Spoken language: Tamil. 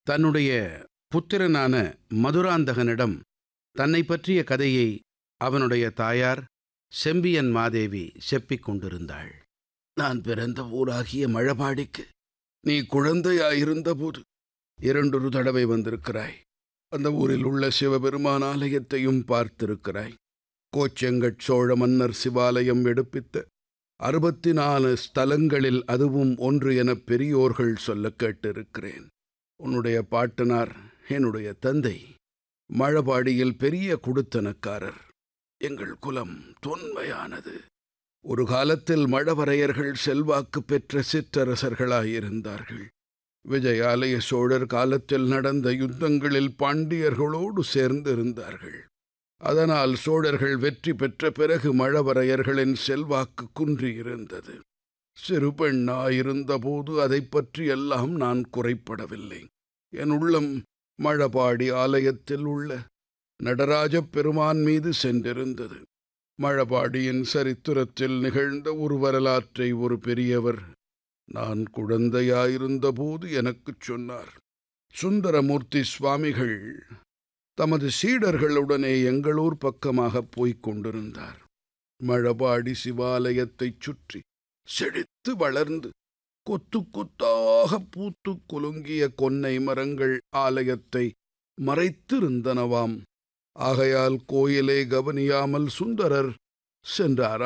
தன்னுடைய புத்திரனான மதுராந்தகனிடம் தன்னை பற்றிய கதையை அவனுடைய தாயார் செம்பியன் மாதேவி செப்பிக் கொண்டிருந்தாள் நான் பிறந்த ஊராகிய மழபாடிக்கு நீ குழந்தையாயிருந்தபோது இரண்டொரு தடவை வந்திருக்கிறாய் அந்த ஊரில் உள்ள சிவபெருமான் ஆலயத்தையும் பார்த்திருக்கிறாய் கோச்செங்கட் சோழ மன்னர் சிவாலயம் எடுப்பித்த அறுபத்தி நாலு ஸ்தலங்களில் அதுவும் ஒன்று என பெரியோர்கள் சொல்ல கேட்டிருக்கிறேன் உன்னுடைய பாட்டனார் என்னுடைய தந்தை மழபாடியில் பெரிய குடுத்தனக்காரர் எங்கள் குலம் தொன்மையானது ஒரு காலத்தில் மழவரையர்கள் செல்வாக்கு பெற்ற சிற்றரசர்களாயிருந்தார்கள் விஜயாலய சோழர் காலத்தில் நடந்த யுத்தங்களில் பாண்டியர்களோடு சேர்ந்திருந்தார்கள் அதனால் சோழர்கள் வெற்றி பெற்ற பிறகு மழவரையர்களின் செல்வாக்கு குன்றியிருந்தது சிறு பெண்ணாயிருந்தபோது அதை பற்றியெல்லாம் நான் குறைப்படவில்லை என் உள்ளம் மழபாடி ஆலயத்தில் உள்ள நடராஜப் பெருமான் மீது சென்றிருந்தது மழபாடியின் சரித்திரத்தில் நிகழ்ந்த ஒரு வரலாற்றை ஒரு பெரியவர் நான் குழந்தையாயிருந்தபோது எனக்குச் சொன்னார் சுந்தரமூர்த்தி சுவாமிகள் தமது சீடர்களுடனே எங்களூர் பக்கமாக போய்க் கொண்டிருந்தார் மழபாடி சிவாலயத்தைச் சுற்றி செழித்து வளர்ந்து கொத்து கொத்தாக பூத்து குலுங்கிய கொன்னை மரங்கள் ஆலயத்தை மறைத்திருந்தனவாம் ஆகையால் கோயிலை கவனியாமல் சுந்தரர் சென்றார்